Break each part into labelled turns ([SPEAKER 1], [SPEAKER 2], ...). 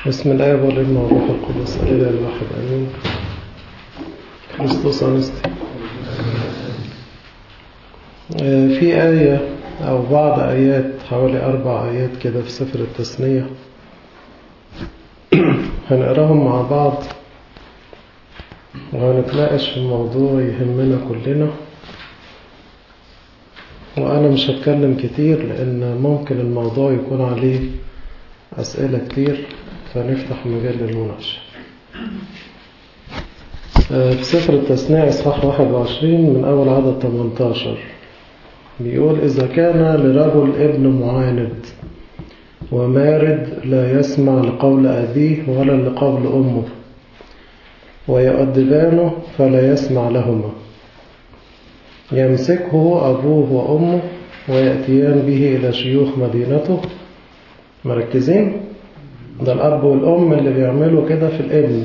[SPEAKER 1] بسم الله والابن والروح القدس الإله الواحد آمين كريستوس أنستي في آية أو بعض آيات حوالي أربع آيات كده في سفر التثنية هنقراهم مع بعض وهنتناقش في موضوع يهمنا كلنا وأنا مش هتكلم كتير لأن ممكن الموضوع يكون عليه أسئلة كتير فنفتح مجال للمناقشة في سفر التثنية إصحاح 21 من أول عدد 18 بيقول إذا كان لرجل ابن معاند ومارد لا يسمع لقول أبيه ولا لقول أمه ويؤدبانه فلا يسمع لهما يمسكه أبوه وأمه ويأتيان به إلى شيوخ مدينته مركزين ده الأب والأم اللي بيعملوا كده في الابن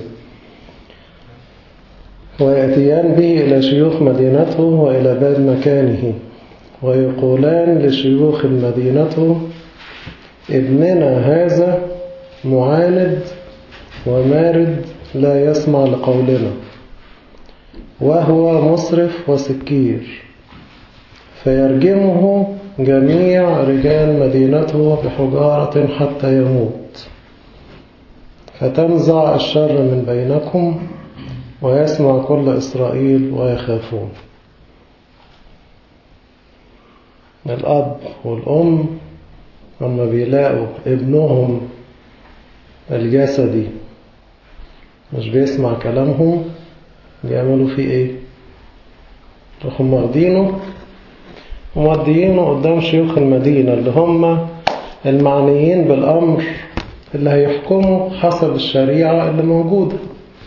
[SPEAKER 1] ويأتيان به إلى شيوخ مدينته وإلى باب مكانه ويقولان لشيوخ مدينته ابننا هذا معاند ومارد لا يسمع لقولنا وهو مسرف وسكير فيرجمه جميع رجال مدينته بحجارة حتى يموت فتنزع الشر من بينكم ويسمع كل إسرائيل ويخافون الأب والأم لما بيلاقوا ابنهم الجسدي مش بيسمع كلامهم بيعملوا فيه ايه هم واخدينه وموديينه قدام شيوخ المدينة اللي هم المعنيين بالأمر اللي هيحكموا حسب الشريعة اللي موجودة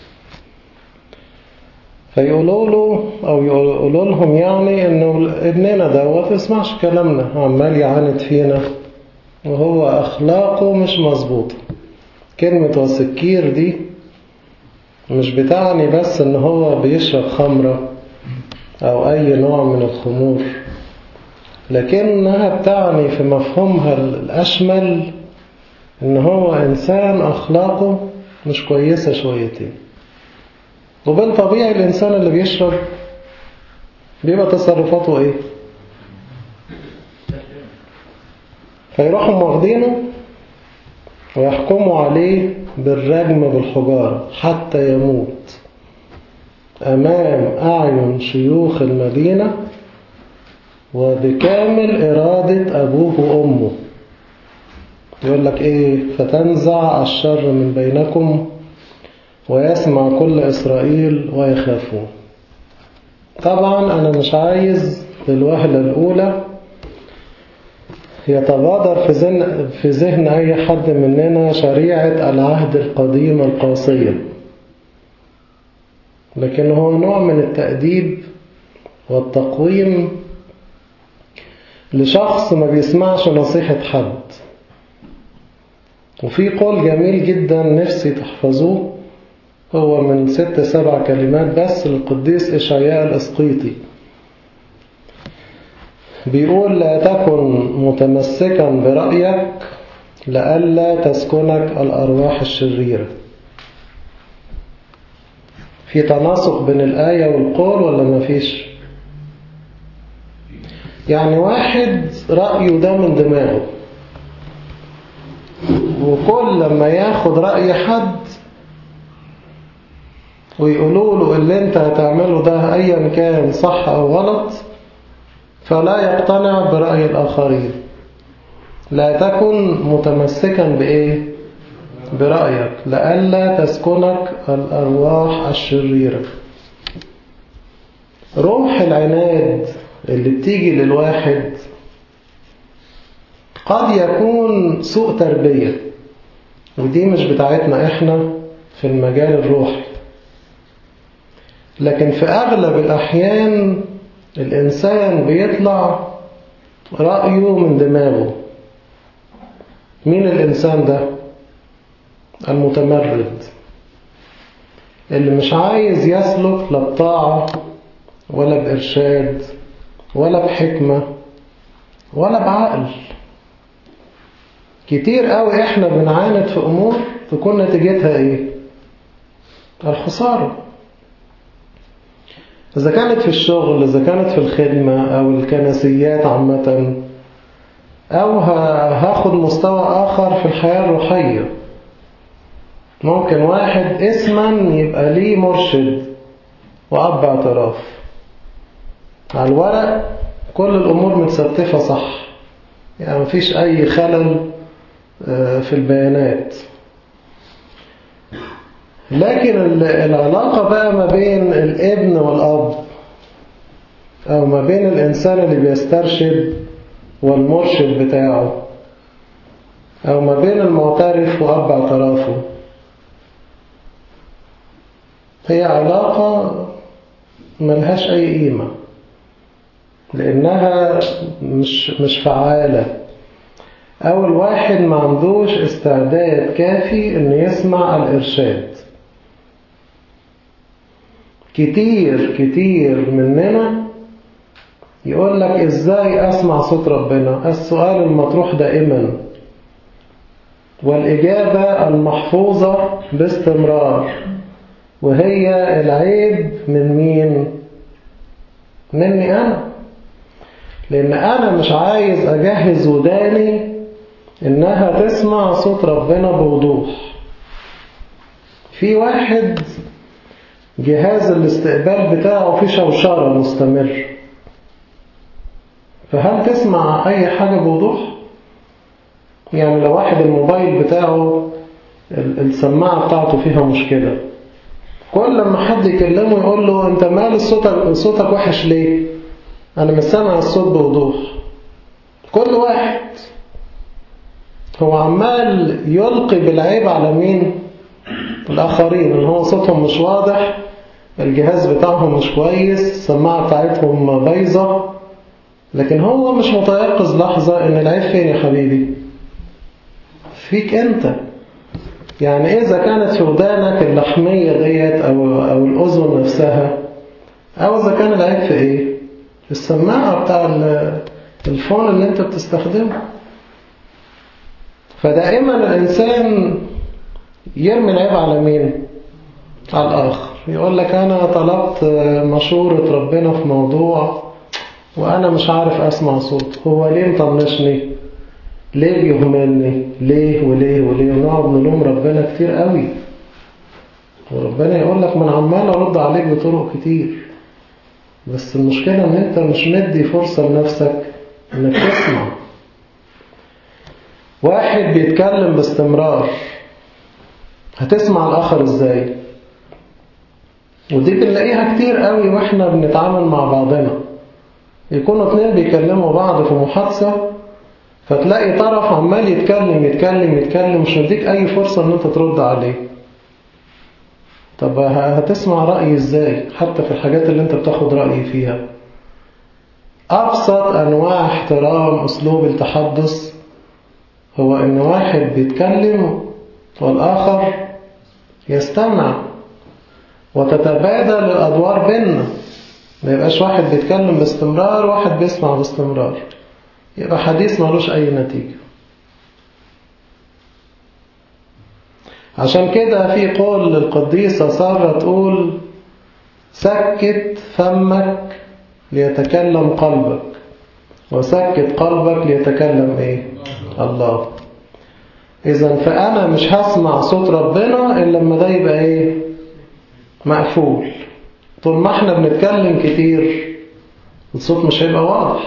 [SPEAKER 1] فيقولوا له أو يقولوا لهم يعني إنه ابننا دوت يسمعش كلامنا عمال يعاند فينا وهو أخلاقه مش مظبوطة كلمة وسكير دي مش بتعني بس إن هو بيشرب خمرة أو أي نوع من الخمور لكنها بتعني في مفهومها الأشمل إن هو إنسان أخلاقه مش كويسة شويتين وبالطبيعي الإنسان اللي بيشرب بيبقى تصرفاته إيه فيروحوا واخدينه ويحكموا عليه بالرجم بالحجارة حتى يموت أمام أعين شيوخ المدينة وبكامل إرادة أبوه وأمه يقول لك إيه فتنزع الشر من بينكم ويسمع كل إسرائيل ويخافون طبعا أنا مش عايز في الوهلة الأولى يتبادر في ذهن, في ذهن أي حد مننا شريعة العهد القديم القاسية لكن هو نوع من التأديب والتقويم لشخص ما بيسمعش نصيحة حد وفي قول جميل جدا نفسي تحفظوه هو من ست سبع كلمات بس للقديس إشعياء الإسقيطي بيقول لا تكن متمسكا برأيك لئلا تسكنك الأرواح الشريرة في تناسق بين الآية والقول ولا ما فيش يعني واحد رأيه ده من دماغه وكل لما ياخد رأي حد ويقولوا له اللي انت هتعمله ده ايا كان صح او غلط فلا يقتنع برأي الآخرين لا تكن متمسكا بإيه برأيك لئلا تسكنك الأرواح الشريرة روح العناد اللي بتيجي للواحد قد يكون سوء تربية ودي مش بتاعتنا احنا في المجال الروحي لكن في أغلب الأحيان الإنسان بيطلع رأيه من دماغه مين الإنسان ده؟ المتمرد اللي مش عايز يسلك لا بطاعة ولا بإرشاد ولا بحكمة ولا بعقل كتير قوي احنا بنعاند في امور تكون نتيجتها ايه الخسارة إذا كانت في الشغل إذا كانت في الخدمة أو الكنسيات عامة أو هاخد مستوى آخر في الحياة الروحية ممكن واحد اسما يبقى ليه مرشد وأب اعتراف على الورق كل الأمور متستفة صح يعني مفيش أي خلل في البيانات لكن العلاقة بقى ما بين الابن والأب أو ما بين الإنسان اللي بيسترشد والمرشد بتاعه أو ما بين المعترف وأب اعترافه هي علاقة ملهاش أي قيمة لأنها مش, مش فعالة أو الواحد ما عندوش استعداد كافي إنه يسمع الإرشاد كتير كتير مننا يقول لك إزاي أسمع صوت ربنا السؤال المطروح دائما والإجابة المحفوظة باستمرار وهي العيب من مين مني أنا لأن أنا مش عايز أجهز وداني إنها تسمع صوت ربنا بوضوح في واحد جهاز الاستقبال بتاعه فيه شوشرة مستمر فهل تسمع أي حاجة بوضوح؟ يعني لو واحد الموبايل بتاعه السماعة بتاعته فيها مشكلة كل ما حد يكلمه يقول له انت مال صوتك, صوتك وحش ليه انا مش سامع الصوت بوضوح كل واحد هو عمال يلقي بالعيب على مين الاخرين ان هو صوتهم مش واضح الجهاز بتاعهم مش كويس السماعة بتاعتهم بايظة لكن هو مش متيقظ لحظة ان العيب فين يا حبيبي فيك انت يعني إذا كانت في ودانك اللحمية ديت أو, أو الأذن نفسها أو إذا كان العيب في إيه في السماعة بتاع الفون اللي أنت بتستخدمه فدائما الإنسان يرمي العيب على مين على الآخر يقول لك أنا طلبت مشورة ربنا في موضوع وأنا مش عارف أسمع صوت هو ليه مطنشني ليه بيهملني ليه وليه وليه ونقعد نلوم ربنا كتير قوي وربنا يقول لك من عمال ارد عليك بطرق كتير بس المشكلة ان انت مش مدي فرصة لنفسك انك تسمع واحد بيتكلم باستمرار هتسمع الاخر ازاي ودي بنلاقيها كتير قوي واحنا بنتعامل مع بعضنا يكونوا اتنين بيكلموا بعض في محادثة فتلاقي طرف عمال يتكلم يتكلم يتكلم مش مديك أي فرصة إن أنت ترد عليه طب هتسمع رأيي إزاي حتى في الحاجات اللي أنت بتاخد رأيي فيها أبسط أنواع احترام أسلوب التحدث هو إن واحد بيتكلم والآخر يستمع وتتبادل الأدوار بيننا ما يبقاش واحد بيتكلم باستمرار وواحد بيسمع باستمرار يبقى حديث ملوش أي نتيجة عشان كده في قول للقديسة سارة تقول سكت فمك ليتكلم قلبك وسكت قلبك ليتكلم ايه الله إذا فأنا مش هسمع صوت ربنا إلا لما ده يبقى ايه مقفول طول ما احنا بنتكلم كتير الصوت مش هيبقى واضح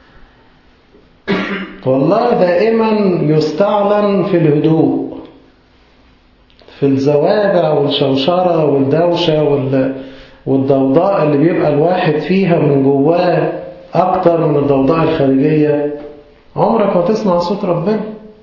[SPEAKER 1] والله دائما يستعلن في الهدوء في الزوابع والشوشرة والدوشة والضوضاء اللي بيبقى الواحد فيها من جواه أكتر من الضوضاء الخارجية عمرك ما تسمع صوت ربنا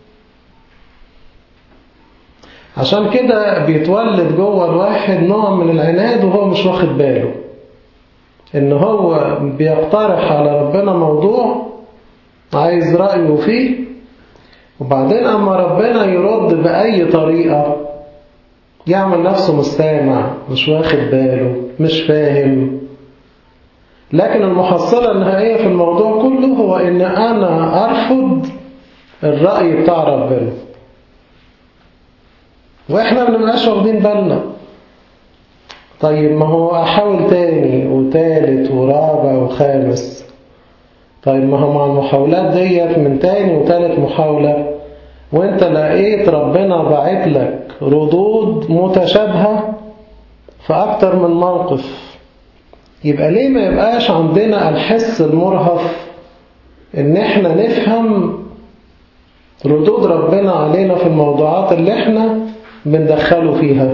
[SPEAKER 1] عشان كده بيتولد جوه الواحد نوع من العناد وهو مش واخد باله ان هو بيقترح على ربنا موضوع عايز رأيه فيه وبعدين أما ربنا يرد بأي طريقة يعمل نفسه مستمع مش واخد باله مش فاهم لكن المحصلة النهائية في الموضوع كله هو إن أنا أرفض الرأي بتاع ربنا واحنا ما بنبقاش واخدين بالنا طيب ما هو احاول تاني وتالت ورابع وخامس طيب ما هو مع المحاولات ديت من تاني وتالت محاولة وانت لقيت ربنا باعت لك ردود متشابهة في أكتر من موقف يبقى ليه ما يبقاش عندنا الحس المرهف ان احنا نفهم ردود ربنا علينا في الموضوعات اللي احنا بندخله فيها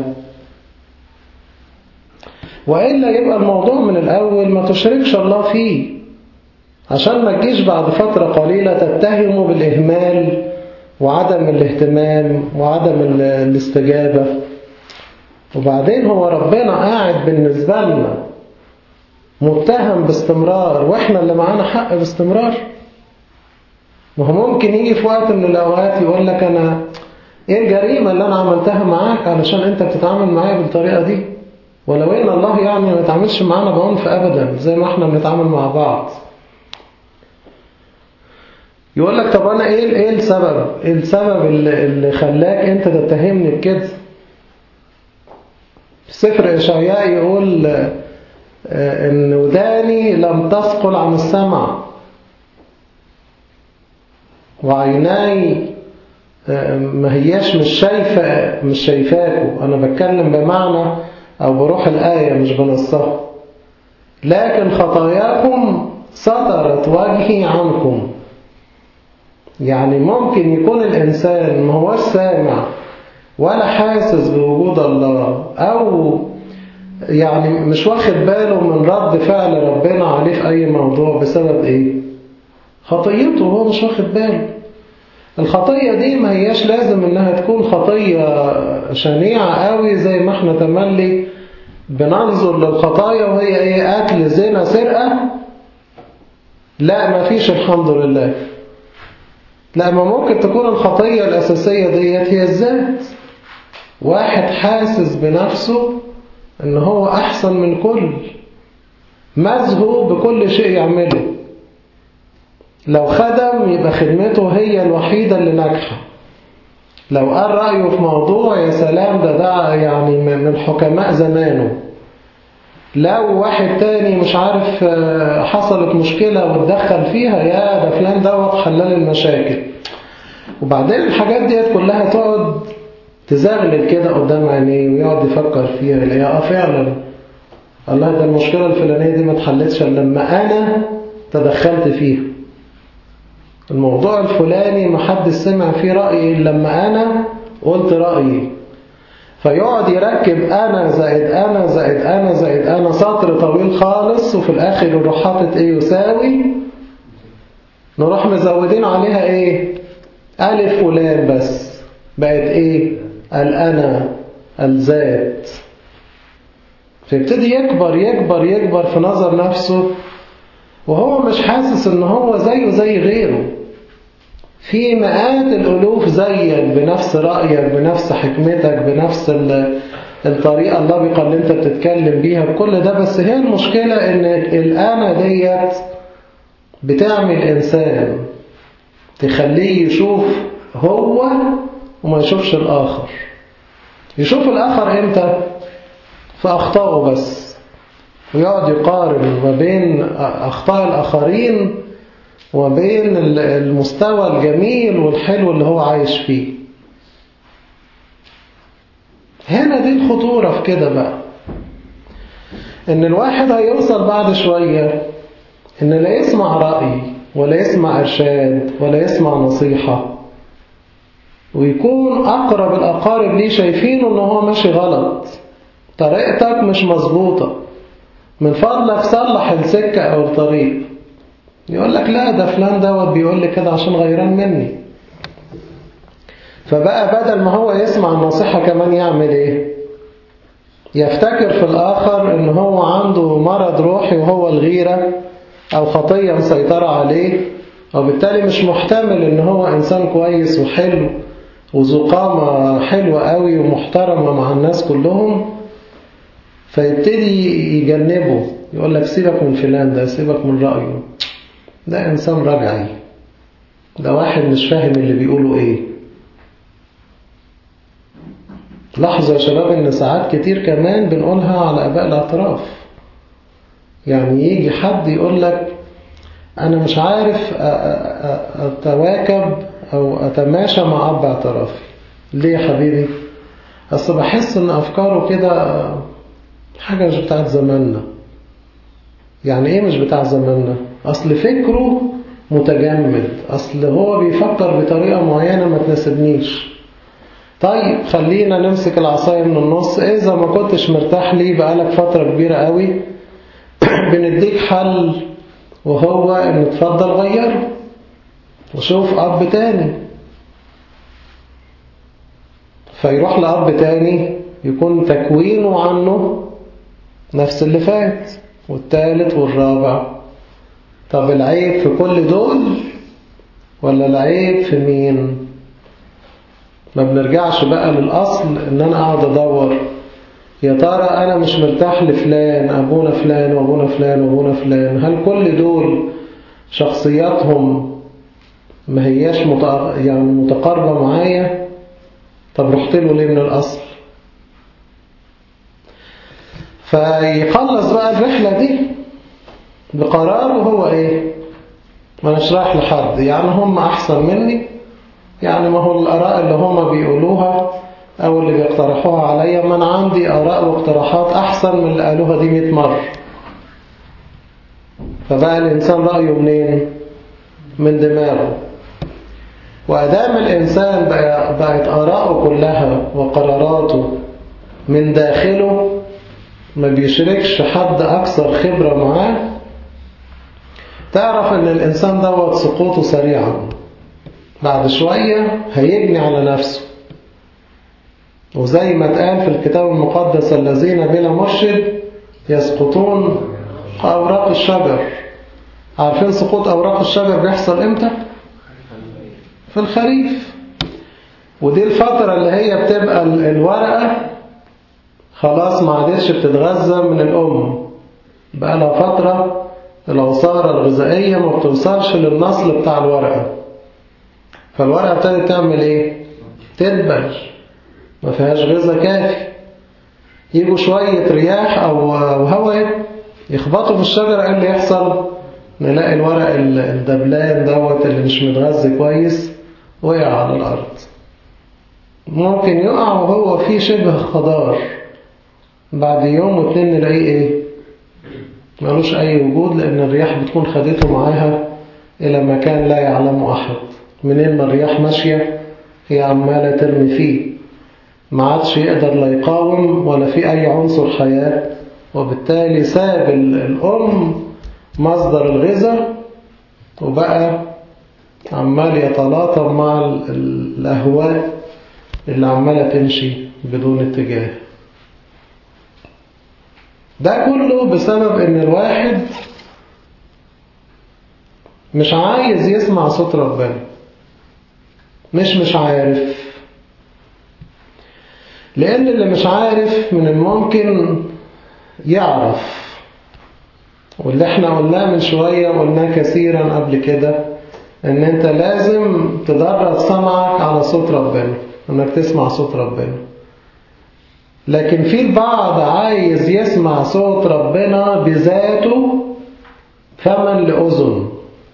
[SPEAKER 1] وإلا يبقى الموضوع من الأول ما تشركش الله فيه عشان ما تجيش بعد فترة قليلة تتهمه بالإهمال وعدم الاهتمام وعدم الاستجابة وبعدين هو ربنا قاعد بالنسبة لنا متهم باستمرار واحنا اللي معانا حق باستمرار ما هو ممكن يجي في وقت من الأوقات يقول لك أنا إيه الجريمة اللي أنا عملتها معاك علشان أنت بتتعامل معايا بالطريقة دي ولو إن الله يعني ما يتعاملش معانا بعنف أبدا زي ما احنا بنتعامل مع بعض يقول لك طب أنا إيه إيه السبب إيه السبب اللي, اللي خلاك أنت تتهمني بكده في سفر إشعياء يقول إن وداني لم تثقل عن السمع وعيناي ما هياش مش شايفة مش شايفاكوا أنا بتكلم بمعنى أو بروح الآية مش بنصها لكن خطاياكم سطرت وجهي عنكم يعني ممكن يكون الإنسان ما هوش سامع ولا حاسس بوجود الله أو يعني مش واخد باله من رد فعل ربنا عليه في أي موضوع بسبب إيه خطيته وهو مش واخد باله الخطية دي ما هياش لازم انها تكون خطية شنيعة قوي زي ما احنا تملي بننظر للخطايا وهي ايه قتل زنا سرقة لا ما فيش الحمد لله لا ما ممكن تكون الخطية الأساسية ديت هي الذات واحد حاسس بنفسه ان هو احسن من كل مزهو بكل شيء يعمله لو خدم يبقى خدمته هي الوحيدة اللي ناجحة لو قال رأيه في موضوع يا سلام ده ده يعني من حكماء زمانه لو واحد تاني مش عارف حصلت مشكلة واتدخل فيها يا ده فلان دوت حلال المشاكل وبعدين الحاجات ديت كلها تقعد تزغلل كده قدام عينيه ويقعد يفكر فيها يلاقيها اه فعلا الله ده المشكلة الفلانية دي ما اتحلتش الا لما انا تدخلت فيها الموضوع الفلاني ما حد سمع فيه رأيي إلا لما أنا قلت رأيي فيقعد يركب أنا زائد أنا زائد أنا زائد أنا سطر طويل خالص وفي الآخر يروح حاطط إيه يساوي نروح مزودين عليها إيه ألف فلان بس بقت إيه الأنا الذات فيبتدي يكبر يكبر يكبر في نظر نفسه وهو مش حاسس ان هو زيه زي غيره في مئات الألوف زيك بنفس رأيك بنفس حكمتك بنفس الطريقة اللبقة اللي انت بتتكلم بيها بكل ده بس هي المشكلة ان الأنا ديت بتعمل إنسان تخليه يشوف هو وما يشوفش الآخر يشوف الآخر امتى في أخطائه بس ويقعد يقارن ما بين أخطاء الآخرين وبين المستوى الجميل والحلو اللي هو عايش فيه هنا دي الخطورة في كده بقى ان الواحد هيوصل بعد شوية ان لا يسمع رأي ولا يسمع إرشاد ولا يسمع نصيحة ويكون أقرب الأقارب ليه شايفينه ان هو ماشي غلط طريقتك مش مظبوطة من فضلك صلح السكة أو الطريق يقول لك لا ده فلان دوت بيقول لي كده عشان غيران مني فبقى بدل ما هو يسمع النصيحة كمان يعمل ايه يفتكر في الآخر ان هو عنده مرض روحي وهو الغيرة أو خطية مسيطرة عليه وبالتالي مش محتمل ان هو إنسان كويس وحلو وذو قامة حلوة قوي ومحترمة مع الناس كلهم فيبتدي يجنبه يقول لك سيبك من فلان ده سيبك من رأيه ده إنسان رجعي ده واحد مش فاهم اللي بيقوله إيه لاحظوا يا شباب ان ساعات كتير كمان بنقولها على اباء الاعتراف يعني يجي حد يقول لك انا مش عارف اتواكب او اتماشى مع اب اعترافي ليه يا حبيبي اصل بحس ان افكاره كده حاجة مش بتاعت زماننا يعني ايه مش بتاع زماننا اصل فكره متجمد اصل هو بيفكر بطريقة معينة ما تناسبنيش طيب خلينا نمسك العصاية من النص اذا ما كنتش مرتاح ليه بقالك فترة كبيرة قوي بنديك حل وهو ان تفضل غيره وشوف اب تاني فيروح لأب تاني يكون تكوينه عنه نفس اللي فات والتالت والرابع طب العيب في كل دول ولا العيب في مين ما بنرجعش بقى للأصل ان انا اقعد ادور يا ترى انا مش مرتاح لفلان ابونا فلان وابونا فلان وابونا فلان هل كل دول شخصياتهم ما هياش يعني متقاربة معايا طب رحت له ليه من الأصل فيخلص بقى الرحلة دي بقراره هو ايه ما أناش رايح لحد يعني هم أحسن مني يعني ما هو الآراء اللي هم بيقولوها أو اللي بيقترحوها عليا ما أنا عندي آراء واقتراحات أحسن من اللي قالوها دي 100 مرة فبقى الإنسان رأيه منين من دماغه وأدام الإنسان بقت آراءه كلها وقراراته من داخله ما بيشركش حد أكثر خبرة معاه تعرف أن الإنسان دوت سقوطه سريعا بعد شوية هيبني على نفسه وزي ما اتقال في الكتاب المقدس الذين بلا مرشد يسقطون كأوراق الشجر عارفين سقوط أوراق الشجر بيحصل إمتى؟ في الخريف ودي الفترة اللي هي بتبقى الورقة خلاص ما عادتش بتتغذى من الأم بقى لها فترة العصارة الغذائية ما بتوصلش للنصل بتاع الورقة فالورقة ابتدت تعمل ايه؟ تدبل ما فيهاش غذاء كافي يجوا شوية رياح أو هواء يخبطوا في الشجرة ايه اللي يحصل؟ نلاقي الورق الدبلان دوت اللي مش متغذي كويس وقع على الأرض ممكن يقع وهو فيه شبه خضار بعد يوم واتنين نلاقيه ايه ملوش أي وجود لأن الرياح بتكون خدته معاها إلى مكان لا يعلمه أحد منين ما الرياح ماشية هي عمالة ترمي فيه ما عادش يقدر لا يقاوم ولا في أي عنصر حياة وبالتالي ساب الأم مصدر الغذاء وبقى عمال يتلاطم مع الأهواء اللي عمالة تمشي بدون اتجاه ده كله بسبب ان الواحد مش عايز يسمع صوت ربنا مش مش عارف لأن اللي مش عارف من الممكن يعرف واللي احنا قلناه من شوية قلناه كثيرا قبل كده ان انت لازم تدرب سمعك على صوت ربنا انك تسمع صوت ربنا لكن في البعض عايز يسمع صوت ربنا بذاته فما لأذن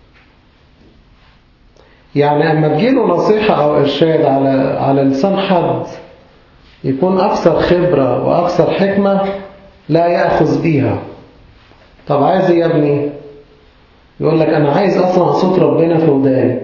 [SPEAKER 1] يعني أما تجيله نصيحة أو إرشاد على على لسان حد يكون أكثر خبرة وأكثر حكمة لا يأخذ بيها طب عايز يا ابني يقول لك أنا عايز أسمع صوت ربنا في وداني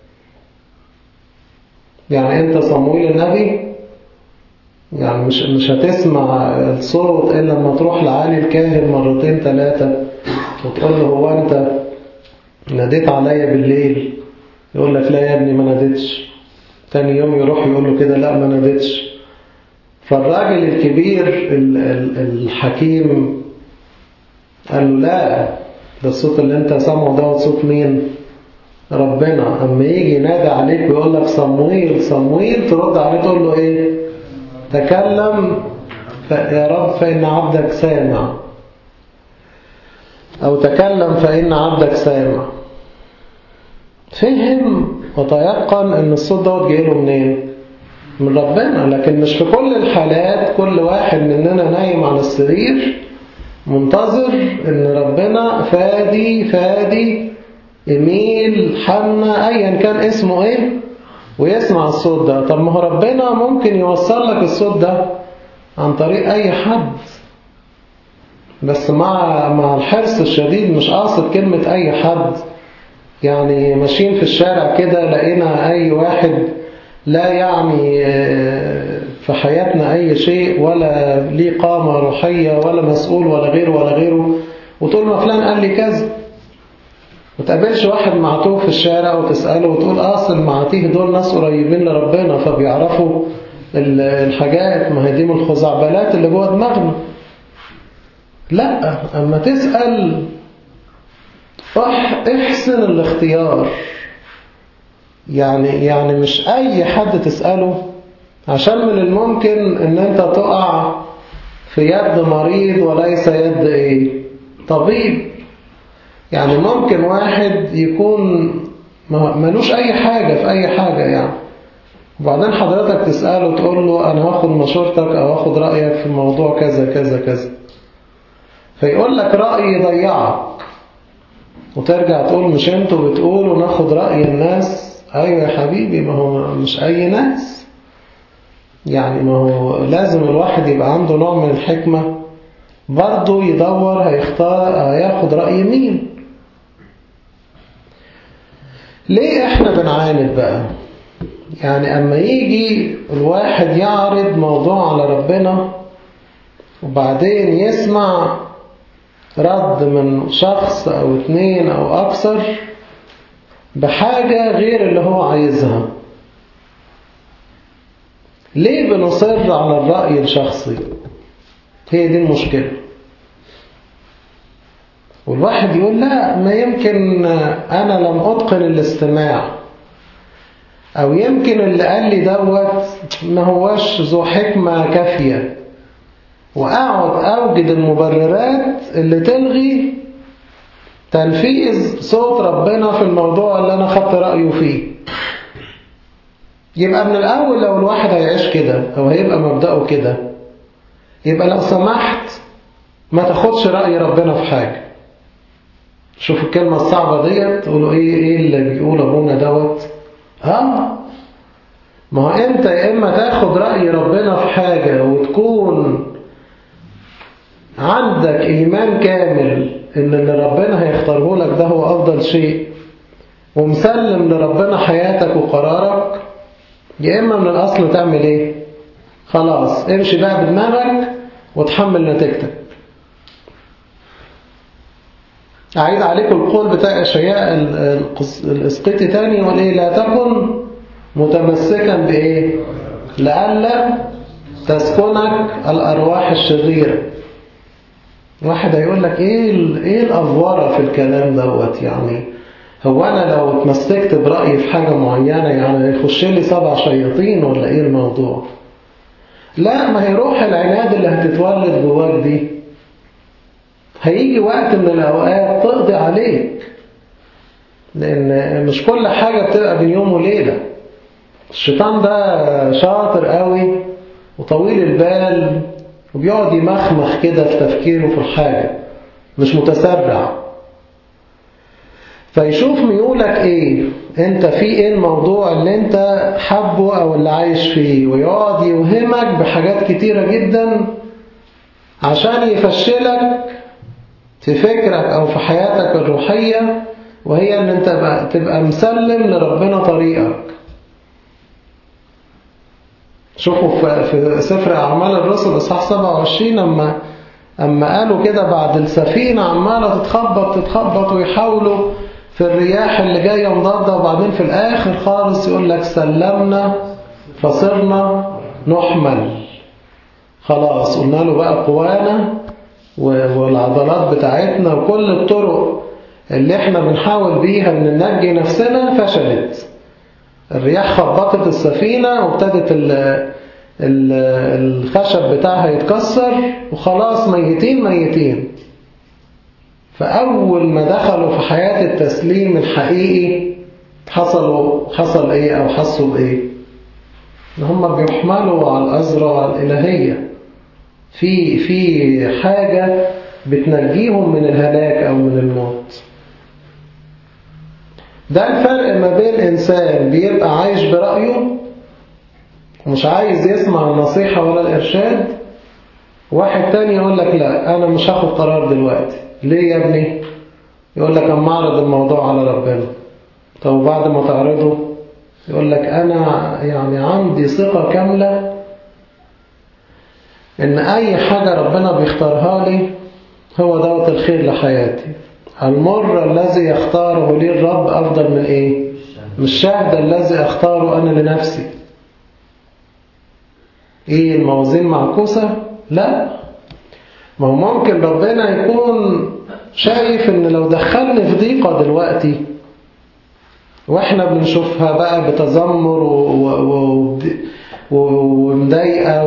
[SPEAKER 1] يعني أنت صمويل النبي يعني مش مش هتسمع الصوت إلا لما تروح لعالي الكاهن مرتين ثلاثة وتقول له هو أنت ناديت عليا بالليل يقول لك لا يا ابني ما ناديتش تاني يوم يروح يقول له كده لا ما ناديتش فالراجل الكبير الحكيم قال له لا ده الصوت اللي انت سامعه ده صوت مين ربنا اما يجي ينادي عليك ويقول لك صمويل صمويل ترد عليه تقول له ايه تكلم يا رب فإن عبدك سامع أو تكلم فإن عبدك سامع فهم وتيقن ان الصوت دوت جاي له منين من ربنا لكن مش في كل الحالات كل واحد مننا نايم على السرير منتظر ان ربنا فادي فادي إميل حنا أيا كان اسمه إيه ويسمع الصوت ده طب ما هو ربنا ممكن يوصل لك الصوت ده عن طريق أي حد بس مع مع الحرص الشديد مش قاصد كلمة أي حد يعني ماشيين في الشارع كده لقينا أي واحد لا يعني في حياتنا أي شيء ولا ليه قامة روحية ولا مسؤول ولا غيره ولا غيره وتقول ما فلان قال لي كذا ما تقابلش واحد معتوه في الشارع وتسأله وتقول أصل معاتيه دول ناس قريبين لربنا فبيعرفوا الحاجات ما هي دي من الخزعبلات اللي جوه دماغنا لا أما تسأل احسن الاختيار يعني يعني مش أي حد تسأله عشان من الممكن ان انت تقع في يد مريض وليس يد ايه طبيب يعني ممكن واحد يكون ملوش اي حاجة في اي حاجة يعني وبعدين حضرتك تسأله تقول له انا هاخد مشورتك او هاخد رأيك في الموضوع كذا كذا كذا فيقول لك رأي يضيعك وترجع تقول مش انتوا بتقولوا ناخد رأي الناس ايوه يا حبيبي ما هو مش اي ناس يعني ما هو لازم الواحد يبقى عنده نوع من الحكمة برضه يدور هيختار هياخد رأي مين ليه احنا بنعاند بقى يعني اما يجي الواحد يعرض موضوع على ربنا وبعدين يسمع رد من شخص او اتنين او اكثر بحاجة غير اللي هو عايزها ليه بنصر على الرأي الشخصي هي دي المشكلة والواحد يقول لا ما يمكن أنا لم أتقن الاستماع أو يمكن اللي قال لي دوت ما هواش ذو حكمة كافية وأقعد أوجد المبررات اللي تلغي تنفيذ صوت ربنا في الموضوع اللي أنا خدت رأيه فيه يبقى من الأول لو الواحد هيعيش كده أو هيبقى مبدأه كده يبقى لو سمحت ما تاخدش رأي ربنا في حاجة شوف الكلمة الصعبة ديت تقولوا ايه ايه اللي بيقول ابونا دوت اه ما هو انت يا اما تاخد رأي ربنا في حاجة وتكون عندك ايمان كامل ان اللي ربنا هيختاره لك ده هو افضل شيء ومسلم لربنا حياتك وقرارك يا اما من الاصل تعمل ايه خلاص امشي بقى بدماغك وتحمل نتيجتك أعيد عليكم القول بتاع أشياء الإسقيطي تاني يقول إيه لا تكن متمسكا بإيه لألا تسكنك الأرواح الشريرة واحد هيقول لك إيه, إيه الأفورة في الكلام دوت يعني هو أنا لو اتمسكت برأيي في حاجة معينة يعني يخش لي سبع شياطين ولا إيه الموضوع لا ما هي روح العناد اللي هتتولد جواك دي هيجي وقت من الأوقات تقضي عليك لأن مش كل حاجة بتبقى بين يوم وليلة الشيطان ده شاطر قوي وطويل البال وبيقعد يمخمخ كده في تفكيره في الحاجة مش متسرع فيشوف ميولك ايه انت في ايه الموضوع اللي انت حبه او اللي عايش فيه ويقعد يوهمك بحاجات كتيرة جدا عشان يفشلك في فكرك أو في حياتك الروحية وهي أن أنت تبقى مسلم لربنا طريقك شوفوا في سفر أعمال الرسل إصحاح 27 أما أما قالوا كده بعد السفينة عمالة تتخبط تتخبط ويحاولوا في الرياح اللي جاية مضادة وبعدين في الآخر خالص يقول لك سلمنا فصرنا نحمل خلاص قلنا له بقى قوانا والعضلات بتاعتنا وكل الطرق اللي احنا بنحاول بيها ان ننجي نفسنا فشلت الرياح خبطت السفينة وابتدت الخشب بتاعها يتكسر وخلاص ميتين ميتين فأول ما دخلوا في حياة التسليم الحقيقي حصلوا حصل ايه او حسوا بايه إن هم بيحملوا على الأزرع الإلهية في في حاجة بتنجيهم من الهلاك أو من الموت ده الفرق ما بين إنسان بيبقى عايش برأيه ومش عايز يسمع النصيحة ولا الإرشاد واحد تاني يقول لك لا أنا مش هاخد قرار دلوقتي ليه يا ابني يقول لك أما أعرض الموضوع على ربنا طب وبعد ما تعرضه يقول لك أنا يعني عندي ثقة كاملة إن أي حاجة ربنا بيختارها لي هو دوت الخير لحياتي المر الذي يختاره لي الرب أفضل من إيه؟ من الشهد الذي أختاره أنا لنفسي إيه الموازين معكوسة؟ لا ما هو ممكن ربنا يكون شايف إن لو دخلني في ضيقة دلوقتي وإحنا بنشوفها بقى بتذمر ومضايقة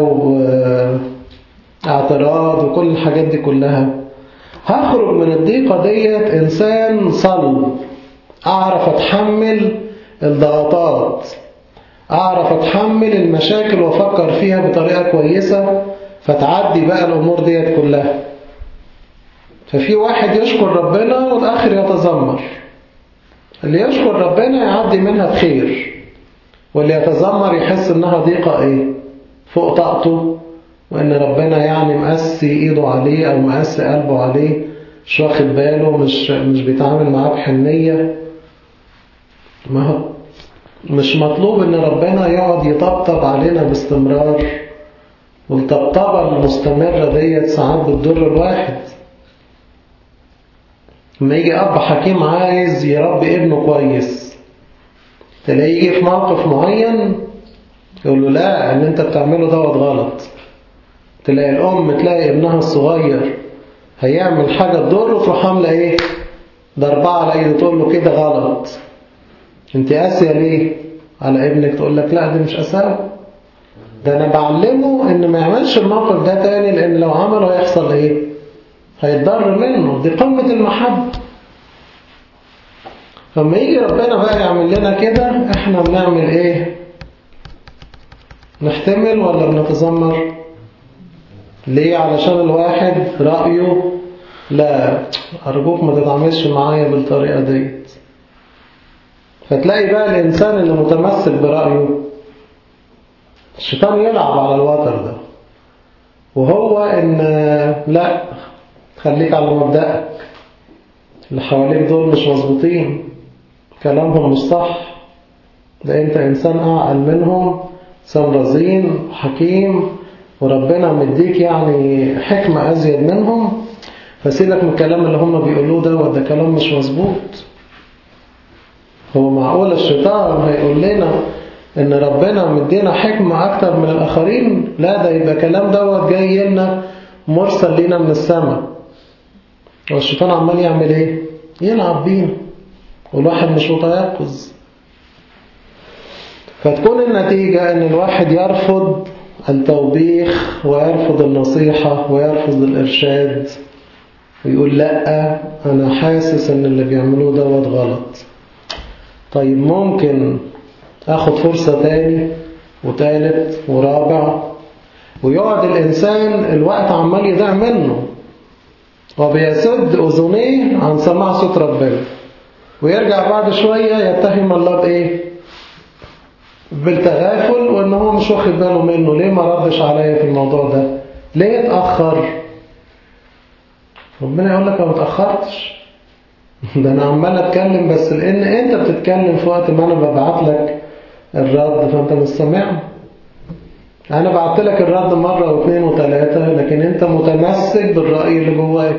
[SPEAKER 1] واعتراض وكل الحاجات دي كلها هخرج من الضيقة ديت إنسان صلب أعرف أتحمل الضغطات أعرف أتحمل المشاكل وأفكر فيها بطريقة كويسة فتعدي بقى الأمور ديت كلها ففي واحد يشكر ربنا والآخر يتذمر اللي يشكر ربنا يعدي منها بخير واللي يتذمر يحس إنها ضيقة إيه فوق طاقته وإن ربنا يعني مقسي إيده عليه أو مقسي قلبه عليه مش واخد باله مش مش بيتعامل معاه بحنية ما هو مش مطلوب إن ربنا يقعد يطبطب علينا باستمرار والطبطبة المستمرة ديت ساعات بتضر الواحد لما يجي أب حكيم عايز يربي ابنه كويس تلاقيه يجي في موقف معين يقول له لا اللي انت بتعمله دوت غلط تلاقي الأم تلاقي ابنها الصغير هيعمل حاجة تضره تروح عاملة ايه ضربها على ايده تقول له كده غلط انت قاسية ليه على ابنك تقول لك لا دي مش قساوة ده انا بعلمه ان ما يعملش الموقف ده تاني لان لو عمله هيحصل ايه هيتضر منه دي قمة المحبة فلما يجي ربنا بقى يعمل لنا كده احنا بنعمل ايه نحتمل ولا بنتذمر ليه علشان الواحد رأيه لا أرجوك ما تتعاملش معايا بالطريقة ديت فتلاقي بقى الإنسان اللي متمسك برأيه الشيطان يلعب على الوتر ده وهو إن لا خليك على مبدأك اللي حواليك دول مش مظبوطين كلامهم مش صح ده انت انسان اعقل منهم انسان رزين حكيم وربنا مديك يعني حكمة ازيد منهم فسيبك من الكلام اللي هم بيقولوه ده وده كلام مش مظبوط هو معقول الشيطان هيقول لنا ان ربنا مدينا حكمة اكتر من الاخرين لا ده يبقى كلام دوت جاي لنا مرسل لنا من السماء والشيطان عمال يعمل ايه يلعب بينا والواحد مش متيقظ فتكون النتيجة ان الواحد يرفض التوبيخ ويرفض النصيحة ويرفض الإرشاد ويقول لا أنا حاسس ان اللي بيعملوه دوت غلط طيب ممكن أخد فرصة تاني وتالت ورابع ويقعد الإنسان الوقت عمال يضيع منه وبيسد أذنيه عن سماع صوت ربنا ويرجع بعد شوية يتهم الله بإيه بالتغافل وإن هو مش واخد باله منه ليه ما ردش عليا في الموضوع ده ليه اتأخر ربنا يقول لك ما اتأخرتش ده أنا عمال أتكلم بس لأن أنت بتتكلم في وقت ما أنا ببعت لك الرد فأنت مش سامعني أنا بعت لك الرد مرة واثنين وثلاثة لكن أنت متمسك بالرأي اللي جواك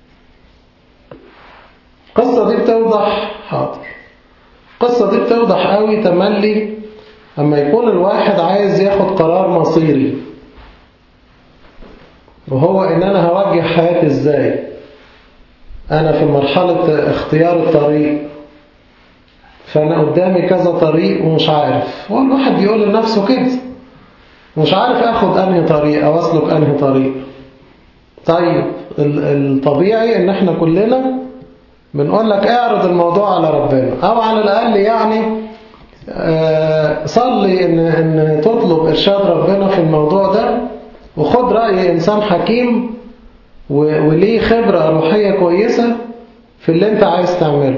[SPEAKER 1] القصة دي بتوضح حاضر القصة دي بتوضح قوي تملي أما يكون الواحد عايز ياخد قرار مصيري وهو إن أنا هوجه حياتي إزاي أنا في مرحلة اختيار الطريق فأنا قدامي كذا طريق ومش عارف هو الواحد بيقول لنفسه كده مش عارف أخد أنهي طريق أو أسلك أنهي طريق طيب الطبيعي إن احنا كلنا بنقول لك اعرض الموضوع على ربنا أو على الأقل يعني آه، صلي إن, إن تطلب إرشاد ربنا في الموضوع ده وخد رأي إنسان حكيم و- وليه خبرة روحية كويسة في اللي انت عايز تعمله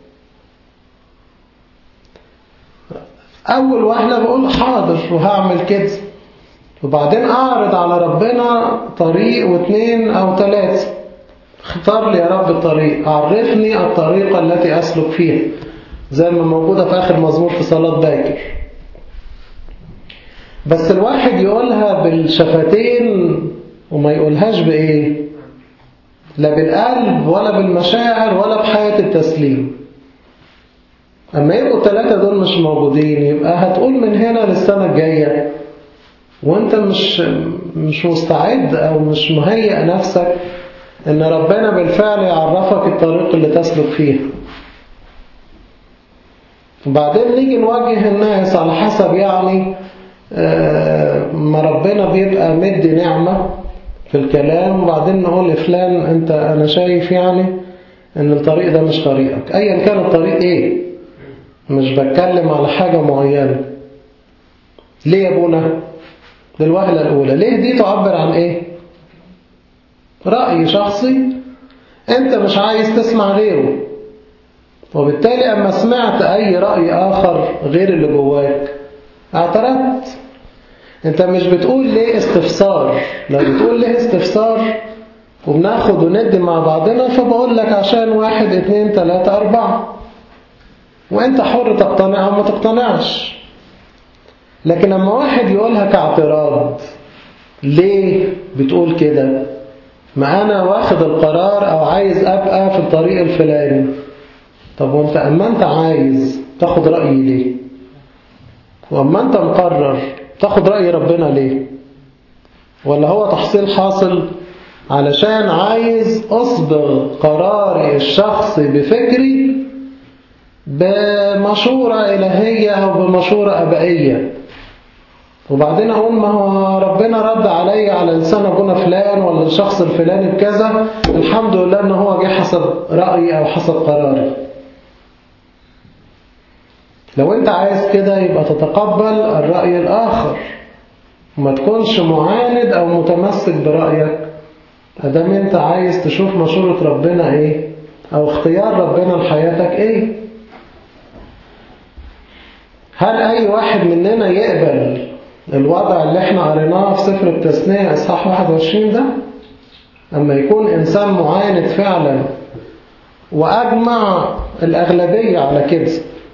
[SPEAKER 1] أول واحدة بقول حاضر وهعمل كده وبعدين أعرض على ربنا طريق واثنين أو ثلاثة اختار لي يا رب الطريق عرفني الطريقة التي أسلك فيها زي ما موجودة في آخر مزمور في صلاة باكر بس الواحد يقولها بالشفتين وما يقولهاش بإيه لا بالقلب ولا بالمشاعر ولا بحياة التسليم أما يبقوا الثلاثة دول مش موجودين يبقى هتقول من هنا للسنة الجاية وانت مش مش مستعد او مش مهيئ نفسك ان ربنا بالفعل يعرفك الطريق اللي تسلك فيه وبعدين نيجي نوجه الناس على حسب يعني آه، ما ربنا بيبقى مدي نعمة في الكلام وبعدين نقول لفلان انت انا شايف يعني ان الطريق ده مش طريقك ايا كان الطريق ايه مش بتكلم على حاجة معينة ليه يا ابونا للوهلة الأولى ليه دي تعبر عن إيه رأي شخصي أنت مش عايز تسمع غيره وبالتالي أما سمعت أي رأي آخر غير اللي جواك اعترضت أنت مش بتقول ليه استفسار لو بتقول ليه استفسار وبناخد وندي مع بعضنا فبقول لك عشان واحد اتنين تلاتة أربعة وانت حر تقتنع او ما تقتنعش لكن لما واحد يقولها كاعتراض ليه بتقول كده ما انا واخد القرار او عايز ابقى في الطريق الفلاني طب وانت اما انت عايز تاخد رأيي ليه واما انت مقرر تاخد رأي ربنا ليه ولا هو تحصيل حاصل علشان عايز اصبغ قراري الشخصي بفكري بمشورة إلهية أو بمشورة أبائية وبعدين أقول ما هو ربنا رد علي على لسان أبونا فلان ولا الشخص الفلاني بكذا الحمد لله أنه هو جه حسب رأيي أو حسب قراري لو أنت عايز كده يبقى تتقبل الرأي الآخر وما تكونش معاند أو متمسك برأيك أدام أنت عايز تشوف مشورة ربنا إيه أو اختيار ربنا لحياتك إيه هل أي واحد مننا يقبل الوضع اللي احنا قريناه في سفر التثنية إصحاح 21 ده أما يكون إنسان معاند فعلا وأجمع الأغلبية على كده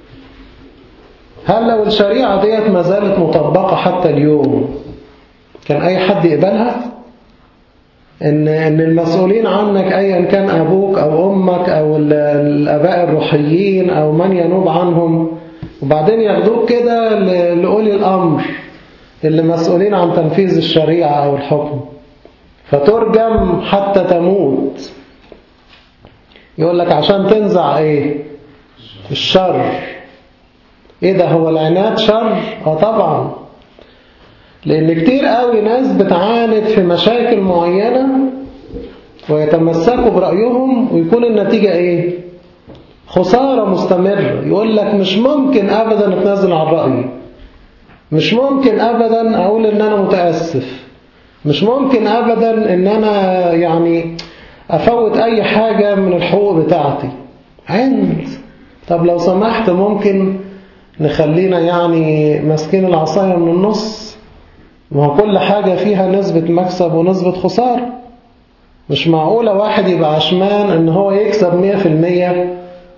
[SPEAKER 1] هل لو الشريعة ديت ما زالت مطبقة حتى اليوم كان أي حد يقبلها؟ إن, إن المسؤولين عنك أيا كان أبوك أو أمك أو الآباء الروحيين أو من ينوب عنهم وبعدين ياخدوك كده لأولي الأمر اللي مسؤولين عن تنفيذ الشريعة أو الحكم فترجم حتى تموت يقول لك عشان تنزع ايه الشر ايه ده هو العناد شر اه طبعا لان كتير قوي ناس بتعاند في مشاكل معينة ويتمسكوا برأيهم ويكون النتيجة ايه خسارة مستمرة يقول لك مش ممكن ابدا اتنازل عن رأيي مش ممكن ابدا اقول ان انا متأسف مش ممكن ابدا ان انا يعني افوت اي حاجة من الحقوق بتاعتي عند طب لو سمحت ممكن نخلينا يعني ماسكين العصاية من النص ما هو كل حاجة فيها نسبة مكسب ونسبة خسارة مش معقولة واحد يبقى عشمان ان هو يكسب مية في المية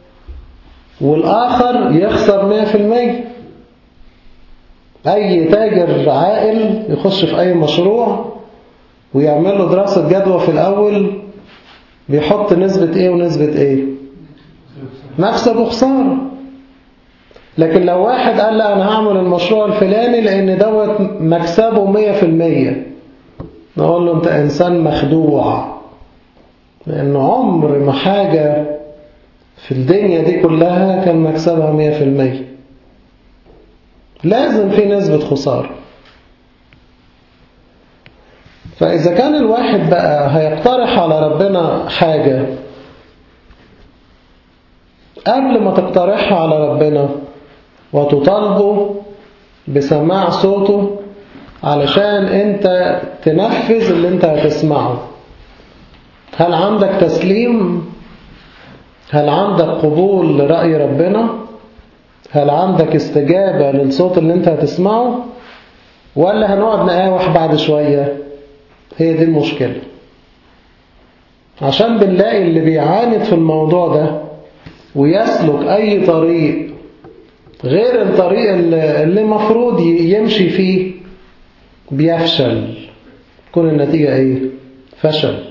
[SPEAKER 1] والآخر يخسر مية في المية أي تاجر عاقل يخش في أي مشروع ويعمل له دراسة جدوى في الأول بيحط نسبة إيه ونسبة إيه مكسب وخسارة لكن لو واحد قال لا أنا هعمل المشروع الفلاني لأن دوت مكسبه مية في المية نقول له أنت إنسان مخدوع لأنه عمر ما حاجة في الدنيا دي كلها كان مكسبها مية في المية لازم في نسبة خسارة فإذا كان الواحد بقى هيقترح على ربنا حاجة قبل ما تقترحها على ربنا وتطالبه بسماع صوته علشان انت تنفذ اللي انت هتسمعه هل عندك تسليم هل عندك قبول لرأي ربنا هل عندك استجابة للصوت اللي انت هتسمعه ولا هنقعد نقاوح بعد شوية هي دي المشكلة عشان بنلاقي اللي بيعاند في الموضوع ده ويسلك أي طريق غير الطريق اللي مفروض يمشي فيه بيفشل تكون النتيجة ايه فشل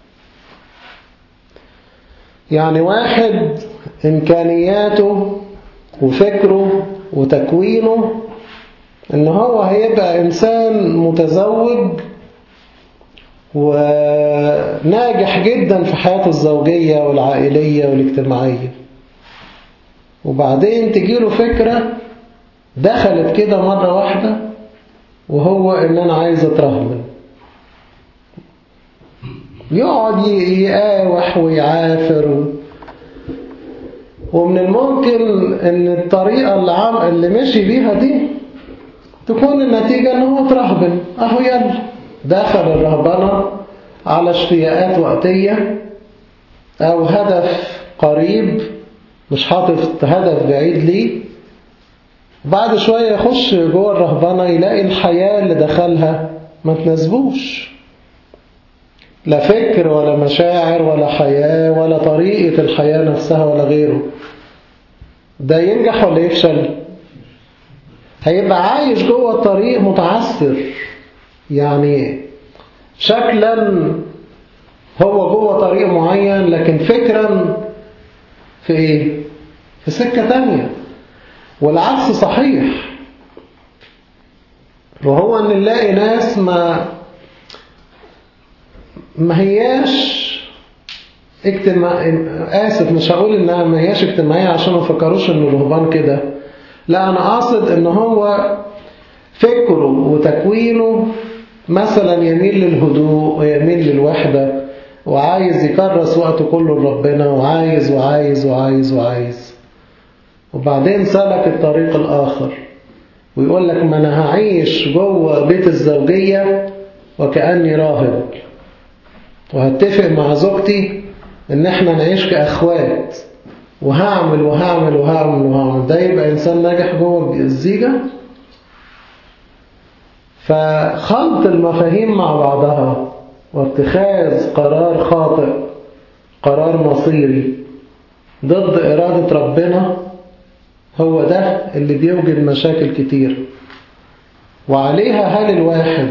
[SPEAKER 1] يعني واحد إمكانياته وفكره وتكوينه إن هو هيبقى إنسان متزوج وناجح جدا في حياته الزوجية والعائلية والاجتماعية وبعدين تجيله فكرة دخلت كده مرة واحدة وهو إن أنا عايز أترهمن يقعد يقاوح ويعافر ومن الممكن ان الطريقة اللي, عم اللي مشي بيها دي تكون النتيجة ان هو ترهبن اهو يلا دخل الرهبنة على اشتياقات وقتية او هدف قريب مش حاطط هدف بعيد ليه بعد شوية يخش جوه الرهبنة يلاقي الحياة اللي دخلها ما تناسبوش لا فكر ولا مشاعر ولا حياة ولا طريقة الحياة نفسها ولا غيره ده ينجح ولا يفشل هيبقى عايش جوه الطريق متعثر يعني شكلا هو جوه طريق معين لكن فكرا في ايه في سكة تانية والعكس صحيح وهو ان نلاقي ناس ما ما هياش اجتماع آسف مش هقول إنها ما هياش اجتماعية عشان ما فكروش إنه الرهبان كده لا أنا قاصد إن هو فكره وتكوينه مثلا يميل للهدوء ويميل للوحدة وعايز يكرس وقته كله لربنا وعايز وعايز وعايز وعايز وبعدين سلك الطريق الآخر ويقول لك ما أنا هعيش جوه بيت الزوجية وكأني راهب وهتفق مع زوجتي ان احنا نعيش كأخوات وهعمل وهعمل وهعمل وهعمل ده يبقى إنسان ناجح جوه الزيجة فخلط المفاهيم مع بعضها واتخاذ قرار خاطئ قرار مصيري ضد إرادة ربنا هو ده اللي بيوجد مشاكل كتير وعليها هل الواحد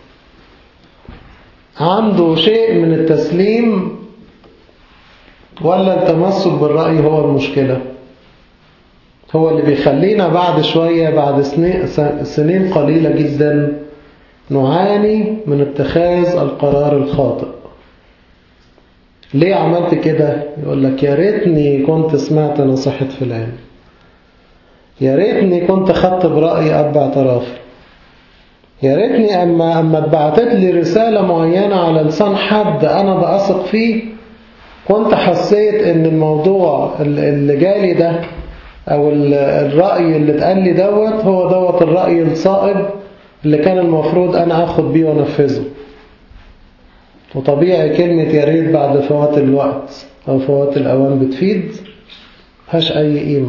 [SPEAKER 1] عنده شيء من التسليم ولا التمسك بالرأي هو المشكلة هو اللي بيخلينا بعد شوية بعد سنين قليلة جدا نعاني من اتخاذ القرار الخاطئ ليه عملت كده يقول لك يا ريتني كنت سمعت نصيحة فلان يا ريتني كنت خدت برأي أب اعترافي يا ريتني أما, أما اتبعتت لي رسالة معينة على لسان حد أنا بأثق فيه كنت حسيت ان الموضوع اللي جالي ده او الرأي اللي اتقال لي دوت هو دوت الرأي الصائب اللي كان المفروض انا اخد بيه وانفذه وطبيعي كلمة يا ريت بعد فوات الوقت او فوات الاوان بتفيد هاش اي قيمة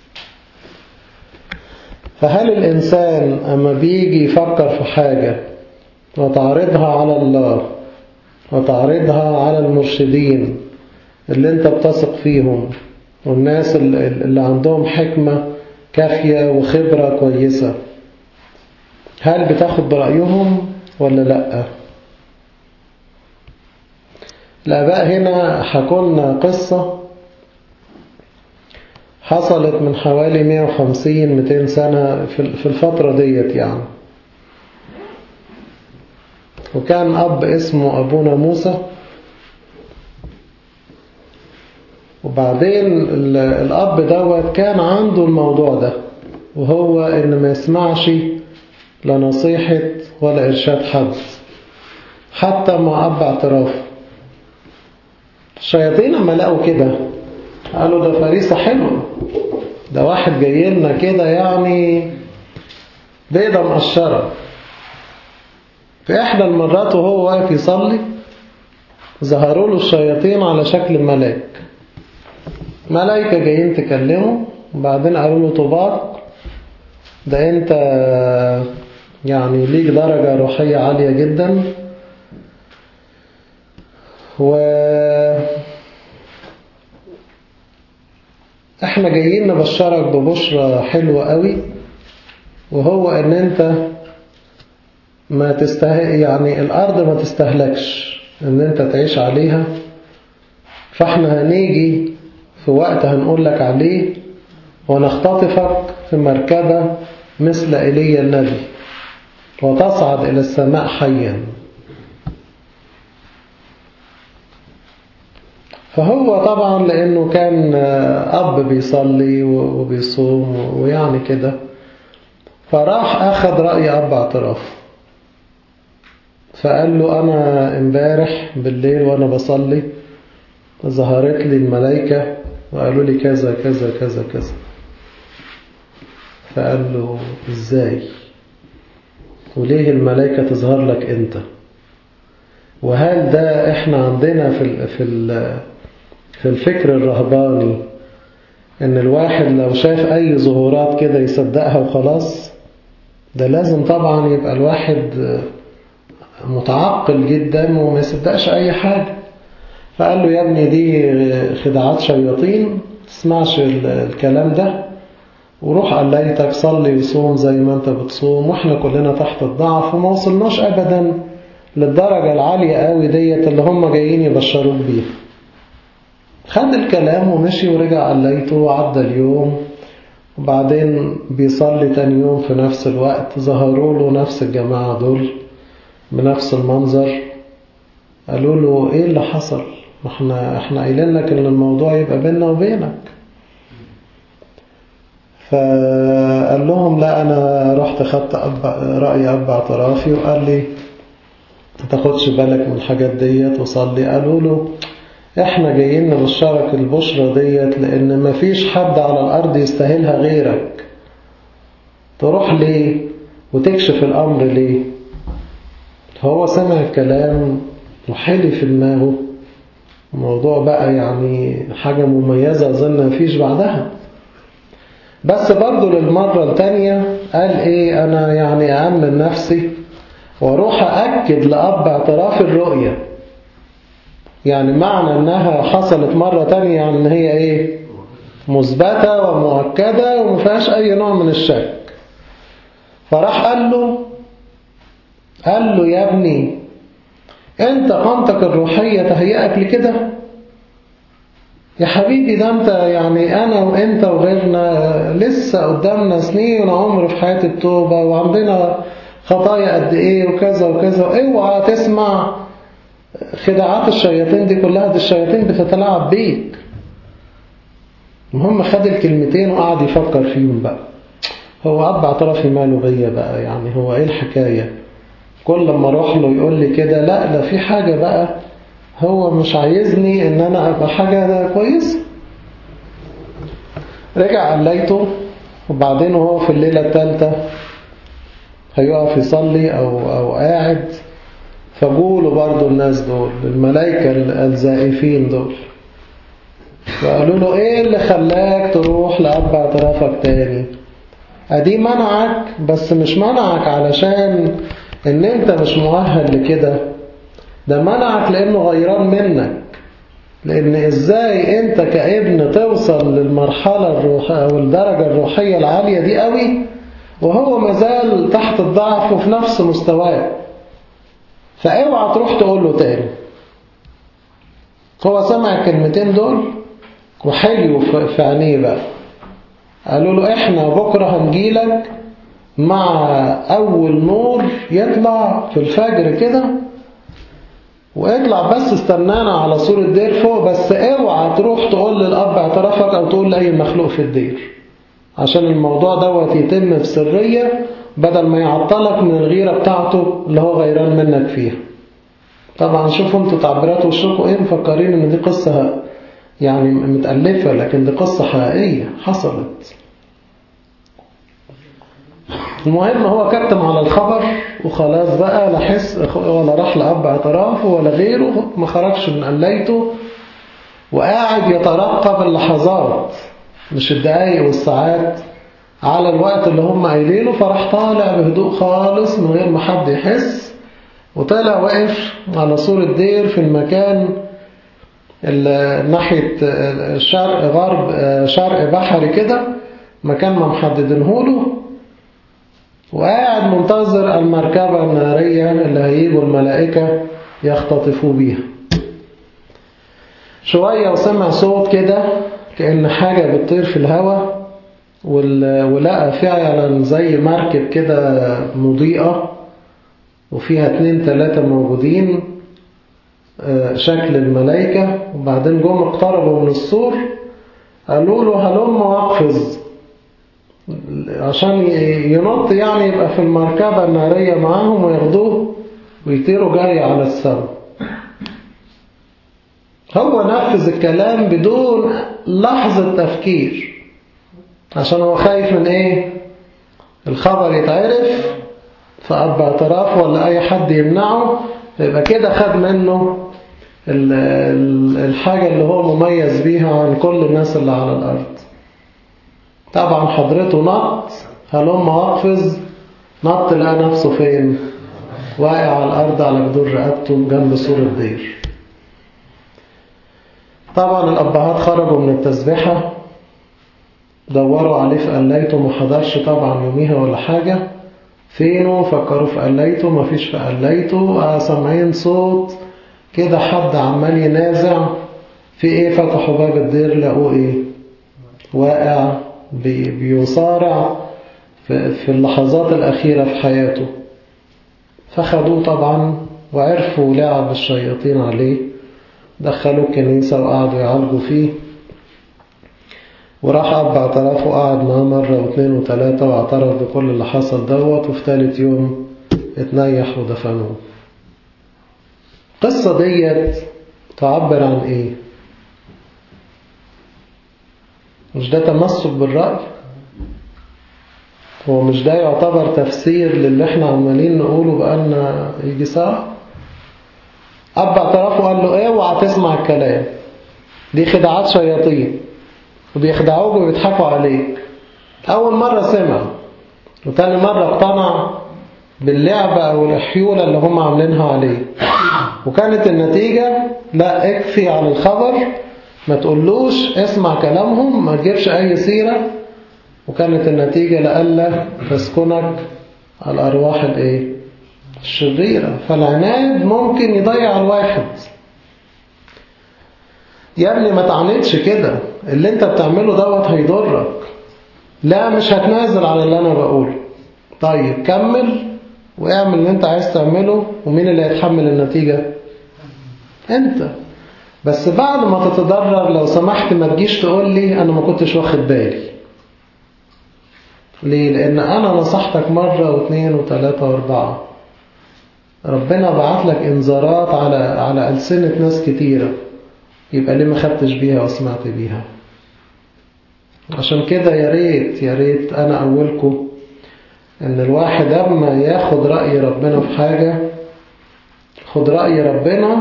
[SPEAKER 1] فهل الانسان اما بيجي يفكر في حاجة وتعرضها على الله وتعرضها على المرشدين اللي انت بتثق فيهم والناس اللي عندهم حكمة كافية وخبرة كويسة هل بتاخد برأيهم ولا لأ الآباء هنا حكولنا قصة حصلت من حوالي 150-200 سنة في الفترة ديت يعني وكان أب اسمه أبونا موسى وبعدين الأب دوت كان عنده الموضوع ده وهو إن ما يسمعش لا نصيحة ولا إرشاد حد حتى مع أب اعتراف الشياطين لما لقوا كده قالوا ده فريسة حلوة ده واحد جاي لنا كده يعني بيضة مقشرة في إحدى المرات وهو واقف يصلي ظهروا له الشياطين على شكل ملاك ملايكة جايين تكلمه وبعدين قالوا له طباق ده انت يعني ليك درجة روحية عالية جدا و احنا جايين نبشرك ببشرة حلوة قوي وهو ان انت ما تسته... يعني الارض ما تستهلكش ان انت تعيش عليها فاحنا هنيجي في وقت هنقول لك عليه ونختطفك في مركبة مثل إيليا النبي وتصعد إلى السماء حيا فهو طبعا لأنه كان أب بيصلي وبيصوم ويعني كده فراح أخذ رأي أب اعتراف فقال له أنا امبارح بالليل وأنا بصلي ظهرت لي الملائكة وقالوا لي كذا كذا كذا كذا فقال له ازاي وليه الملائكة تظهر لك انت وهل ده احنا عندنا في ال في ال في الفكر الرهباني ان الواحد لو شاف اي ظهورات كده يصدقها وخلاص ده لازم طبعا يبقى الواحد متعقل جدا وما يصدقش اي حاجة فقال له يا ابني دي خدعات شياطين تسمعش الكلام ده وروح قليتك صلي وصوم زي ما انت بتصوم واحنا كلنا تحت الضعف وما وصلناش ابدا للدرجة العالية قوي ديت اللي هم جايين يبشروك بيها خد الكلام ومشي ورجع قليته وعدى اليوم وبعدين بيصلي تاني يوم في نفس الوقت ظهروا له نفس الجماعة دول بنفس المنظر قالوا له ايه اللي حصل احنا احنا قايلين لك ان الموضوع يبقى بيننا وبينك فقال لهم لا انا رحت خدت أب رأي اب اعترافي وقال لي ما تاخدش بالك من الحاجات ديت وصلي قالوا له احنا جايين نبشرك البشرة ديت لان مفيش حد على الارض يستاهلها غيرك تروح ليه وتكشف الامر ليه هو سمع الكلام وحلي في دماغه الموضوع بقى يعني حاجة مميزة أظن مفيش بعدها بس برضو للمرة التانية قال ايه انا يعني أأمن نفسي واروح أأكد لأب اعتراف الرؤية يعني معنى انها حصلت مرة تانية يعني ان هي ايه مثبتة ومؤكدة ومفيهاش اي نوع من الشك فراح قال له قال له يا ابني انت قامتك الروحية تهيئك لكده يا حبيبي ده انت يعني انا وانت وغيرنا لسه قدامنا سنين عمر في حياة التوبة وعندنا خطايا قد ايه وكذا وكذا اوعى تسمع خداعات الشياطين دي كلها دي الشياطين بتتلاعب بيك المهم خد الكلمتين وقعد يفكر فيهم بقى هو أب اعترافي ماله بيا بقى يعني هو ايه الحكاية كل لما اروح له يقول لي كده لا ده في حاجة بقى هو مش عايزني ان انا ابقى حاجة كويسة رجع قليته وبعدين وهو في الليلة الثالثة هيقف يصلي او, أو قاعد فقولوا برضو الناس دول الملائكة الزائفين دول فقالوا له ايه اللي خلاك تروح لأب اعترافك تاني ادي منعك بس مش منعك علشان ان انت مش مؤهل لكده ده منعك لانه غيران منك لان ازاي انت كابن توصل للمرحلة الروحية او الدرجة الروحية العالية دي قوي وهو مازال تحت الضعف وفي نفس مستواه فاوعى تروح تقول له تاني هو سمع الكلمتين دول وحليوا في عينيه بقى قالوا له احنا بكرة هنجيلك مع اول نور يطلع في الفجر كده واطلع بس استنانا على سور الدير فوق بس اوعى تروح تقول للاب اعترافك او تقول لاي مخلوق في الدير عشان الموضوع دوت يتم بسرية بدل ما يعطلك من الغيرة بتاعته اللي هو غيران منك فيها طبعا شوفوا انتوا تعبيرات وشكوا ايه مفكرين ان دي قصة يعني متألفة لكن دي قصة حقيقية حصلت المهم هو كتم على الخبر وخلاص بقى لا حس ولا راح لأب اعترافه ولا غيره ما خرجش من قليته وقاعد يترقب اللحظات مش الدقايق والساعات على الوقت اللي هم قايلينه فراح طالع بهدوء خالص من غير ما حد يحس وطلع واقف على سور الدير في المكان ناحية شرق غرب شرق بحري كده مكان ما محددينهوله وقاعد منتظر المركبة النارية اللي هيجوا الملائكة يختطفوا بيها شوية وسمع صوت كده كأن حاجة بتطير في الهواء ولقى فعلا زي مركب كده مضيئة وفيها اتنين تلاتة موجودين شكل الملائكة وبعدين جم اقتربوا من السور قالوا له هلم واقفز عشان ينط يعني يبقى في المركبة النارية معاهم وياخدوه ويطيروا جري على السماء هو نفذ الكلام بدون لحظة تفكير عشان هو خايف من ايه الخبر يتعرف فأب اعتراف ولا أي حد يمنعه يبقى كده خد منه الحاجة اللي هو مميز بيها عن كل الناس اللي على الأرض طبعا حضرته نط هلم واقفز نط لقى نفسه فين واقع على الأرض على جدور رقبته جنب سور الدير طبعا الأبهات خرجوا من التسبيحة دوروا عليه في قليته ما حضرش طبعا يوميها ولا حاجة فينه فكروا في قليته ما فيش في قليته سامعين صوت كده حد عمال ينازع في ايه فتحوا باب الدير لقوه ايه واقع بي بيصارع في, في اللحظات الأخيرة في حياته فخدوه طبعا وعرفوا لعب الشياطين عليه دخلوه الكنيسة وقعدوا يعالجوا فيه وراح أب اعترافه قعد معاه مرة واثنين وثلاثة واعترف بكل اللي حصل دوت وفي ثالث يوم اتنيح ودفنوه القصة ديت تعبر عن ايه مش ده تمسك بالرأي هو مش ده يعتبر تفسير للي احنا عمالين نقوله بقالنا يجي ساعة أب اعترافه قال له اوعى تسمع الكلام دي خداعات شياطين وبيخدعوك وبيضحكوا عليك أول مرة سمع وتاني مرة اقتنع باللعبة أو الحيولة اللي هم عاملينها عليه وكانت النتيجة لا اكفي عن الخبر ما تقولوش اسمع كلامهم ما تجيبش أي سيرة وكانت النتيجة لألا تسكنك الأرواح الايه الشريرة فالعناد ممكن يضيع الواحد يا ابني ما تعاندش كده اللي انت بتعمله دوت هيضرك لا مش هتنازل على اللي انا بقوله طيب كمل واعمل اللي انت عايز تعمله ومين اللي هيتحمل النتيجة انت بس بعد ما تتضرر لو سمحت ما تجيش تقول لي انا ما كنتش واخد بالي ليه لان انا نصحتك مرة واثنين وثلاثة واربعة ربنا بعت لك انذارات على على ألسنة ناس كتيرة يبقى ليه ما خدتش بيها وسمعت بيها عشان كده يا ريت يا ريت انا اولكم ان الواحد اما ياخد رأي ربنا في حاجة خد رأي ربنا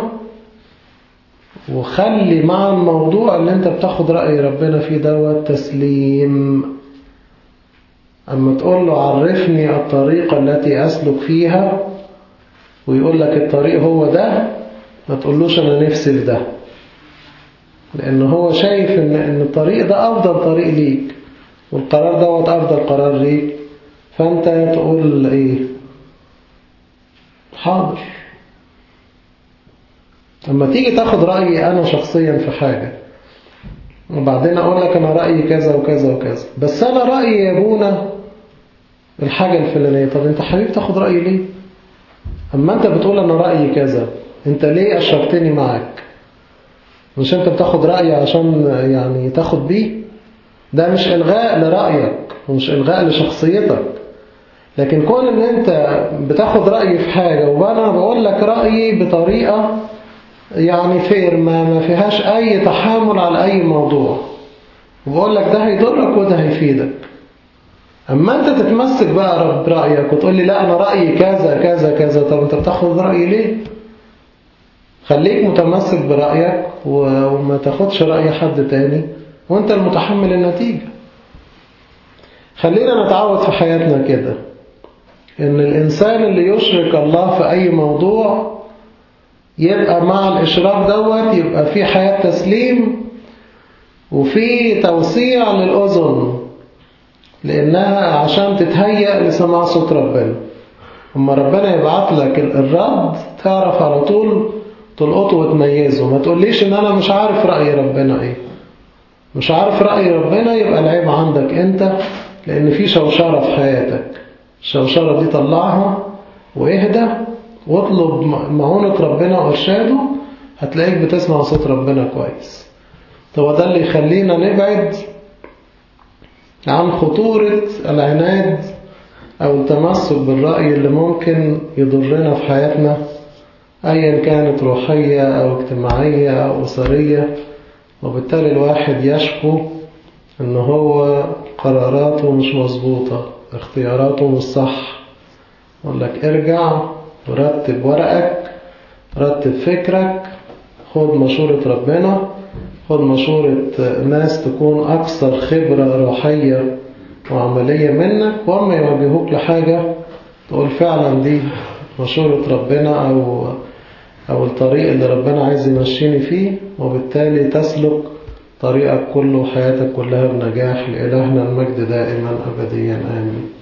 [SPEAKER 1] وخلي مع الموضوع اللي انت بتاخد رأي ربنا فيه دوت تسليم اما تقول له عرفني الطريقة التي اسلك فيها ويقول لك الطريق هو ده ما تقولوش انا نفسي في ده لأن هو شايف إن, إن الطريق ده أفضل طريق ليك والقرار دوت أفضل قرار ليك فأنت تقول إيه حاضر لما تيجي تاخد رأيي أنا شخصيا في حاجة وبعدين أقول لك أنا رأيي كذا وكذا وكذا بس أنا رأيي يا ابونا الحاجة الفلانية طب أنت حبيب تاخد رأيي ليه أما أنت بتقول أنا رأيي كذا أنت ليه أشركتني معاك مش انت بتاخد رأي عشان يعني تاخد بيه ده مش إلغاء لرأيك ومش إلغاء لشخصيتك لكن كون ان انت بتاخد رأي في حاجة وانا بقول لك رأيي بطريقة يعني فير ما, ما فيهاش أي تحامل على أي موضوع وبقول لك ده هيضرك وده هيفيدك أما أنت تتمسك بقى برأيك وتقول لي لا أنا رأيي كذا كذا كذا طب أنت بتاخد رأيي ليه خليك متمسك برأيك وما تاخدش رأي حد تاني وانت المتحمل النتيجة خلينا نتعود في حياتنا كده ان الانسان اللي يشرك الله في اي موضوع يبقى مع الاشراك دوت يبقى في حياة تسليم وفي توسيع للأذن لأنها عشان تتهيأ لسماع صوت ربنا اما ربنا يبعت لك الرد تعرف على طول تلقطه وتميزه ما تقوليش ان انا مش عارف رأي ربنا ايه مش عارف رأي ربنا يبقى العيب عندك انت لان في شوشرة في حياتك الشوشرة دي طلعها واهدى واطلب معونة ربنا وارشاده هتلاقيك بتسمع صوت ربنا كويس طب ده اللي يخلينا نبعد عن خطورة العناد أو التمسك بالرأي اللي ممكن يضرنا في حياتنا أيا كانت روحية أو اجتماعية أو أسرية وبالتالي الواحد يشكو أن هو قراراته مش مظبوطة اختياراته مش صح يقول لك ارجع ورتب ورقك رتب فكرك خد مشورة ربنا خد مشورة ناس تكون أكثر خبرة روحية وعملية منك وأما يوجهوك لحاجة تقول فعلا دي مشورة ربنا أو أو الطريق اللي ربنا عايز يمشيني فيه وبالتالي تسلك طريقك كله وحياتك كلها بنجاح لإلهنا المجد دائما أبديا آمين